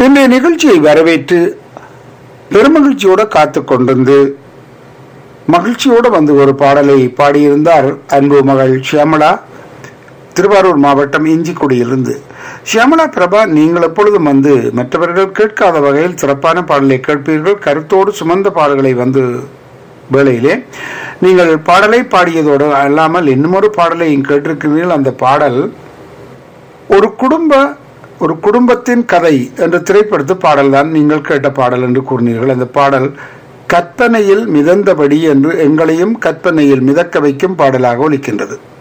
இன்றைய நிகழ்ச்சியை வரவேற்று பெருமகிழ்ச்சியோட காத்து கொண்டிருந்து மகிழ்ச்சியோடு வந்து ஒரு பாடலை பாடியிருந்தார் அன்பு மகள் ஷியாமளா திருவாரூர் மாவட்டம் இஞ்சிக்குடியிலிருந்து ஷியாமலா பிரபா நீங்கள் எப்பொழுதும் வந்து மற்றவர்கள் கேட்காத வகையில் சிறப்பான பாடலை கேட்பீர்கள் கருத்தோடு சுமந்த பாடல்களை வந்து வேளையிலே நீங்கள் பாடலை பாடியதோடு அல்லாமல் இன்னுமொரு பாடலையும் கேட்டிருக்கிறீர்கள் அந்த பாடல் ஒரு குடும்ப ஒரு குடும்பத்தின் கதை என்ற திரைப்படத்து பாடல் தான் நீங்கள் கேட்ட பாடல் என்று கூறினீர்கள் அந்த பாடல் கற்பனையில் மிதந்தபடி என்று எங்களையும் கற்பனையில் மிதக்க வைக்கும் பாடலாக ஒலிக்கின்றது